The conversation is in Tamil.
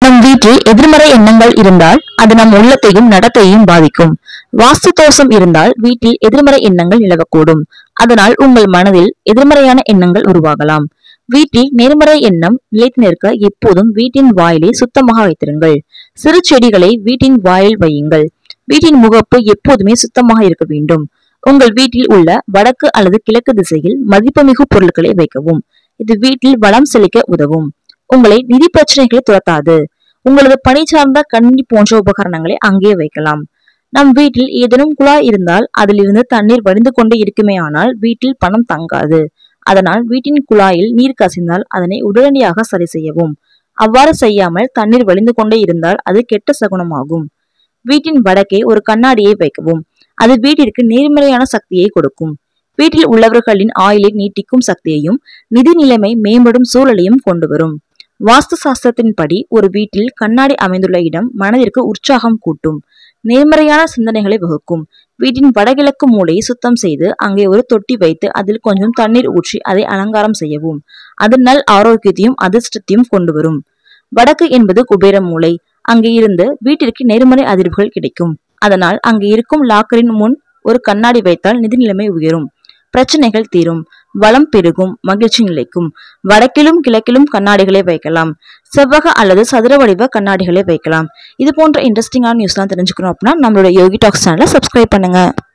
நம் வீட்டில் எதிர்மறை எண்ணங்கள் இருந்தால் அது நம் உள்ளத்தையும் நடத்தையும் பாதிக்கும் வாஸ்து தோஷம் இருந்தால் வீட்டில் எதிர்மறை எண்ணங்கள் நிலவக்கூடும் அதனால் உங்கள் மனதில் எதிர்மறையான எண்ணங்கள் உருவாகலாம் வீட்டில் நேர்மறை எண்ணம் நிலைத்து நிற்க எப்போதும் வீட்டின் வாயிலை சுத்தமாக வைத்திருங்கள் சிறு செடிகளை வீட்டின் வாயில் வையுங்கள் வீட்டின் முகப்பு எப்போதுமே சுத்தமாக இருக்க வேண்டும் உங்கள் வீட்டில் உள்ள வடக்கு அல்லது கிழக்கு திசையில் மதிப்புமிகு பொருட்களை வைக்கவும் இது வீட்டில் வளம் செழிக்க உதவும் உங்களை நிதி பிரச்சனைகளை துரத்தாது உங்களது பணி சார்ந்த கணினி போன்ற உபகரணங்களை அங்கே வைக்கலாம் நம் வீட்டில் ஏதேனும் குழாய் இருந்தால் அதிலிருந்து தண்ணீர் வடிந்து கொண்டே இருக்குமே ஆனால் வீட்டில் பணம் தங்காது அதனால் வீட்டின் குழாயில் நீர் கசிந்தால் அதனை உடனடியாக சரி செய்யவும் அவ்வாறு செய்யாமல் தண்ணீர் வழிந்து கொண்டே இருந்தால் அது கெட்ட சகுனமாகும் வீட்டின் வடக்கே ஒரு கண்ணாடியை வைக்கவும் அது வீட்டிற்கு நேர்மறையான சக்தியை கொடுக்கும் வீட்டில் உள்ளவர்களின் ஆயுளை நீட்டிக்கும் சக்தியையும் நிதி நிலைமை மேம்படும் சூழலையும் கொண்டு வரும் வாஸ்து சாஸ்திரத்தின்படி ஒரு வீட்டில் கண்ணாடி அமைந்துள்ள இடம் மனதிற்கு உற்சாகம் கூட்டும் நேர்மறையான சிந்தனைகளை வகுக்கும் வீட்டின் வடகிழக்கு மூலையை சுத்தம் செய்து அங்கே ஒரு தொட்டி வைத்து அதில் கொஞ்சம் தண்ணீர் ஊற்றி அதை அலங்காரம் செய்யவும் அது நல் ஆரோக்கியத்தையும் அதிர்ஷ்டத்தையும் கொண்டு வரும் வடக்கு என்பது குபேர மூலை அங்கே இருந்து வீட்டிற்கு நேர்மறை அதிர்வுகள் கிடைக்கும் அதனால் அங்கே இருக்கும் லாக்கரின் முன் ஒரு கண்ணாடி வைத்தால் நிதி நிலைமை உயரும் பிரச்சனைகள் தீரும் வளம் பெருகும் மகிழ்ச்சி நிலைக்கும் வடக்கிலும் கிழக்கிலும் கண்ணாடிகளை வைக்கலாம் செவ்வக அல்லது சதுர வடிவ கண்ணாடிகளை வைக்கலாம் இது போன்ற இன்ட்ரெஸ்டிங்கான நியூஸ்லாம் தெரிஞ்சுக்கணும் அப்படின்னா நம்மளோட யோகி டாக்ஸ் சேனலை சப்ஸ்கிரைப் பண்ணுங்க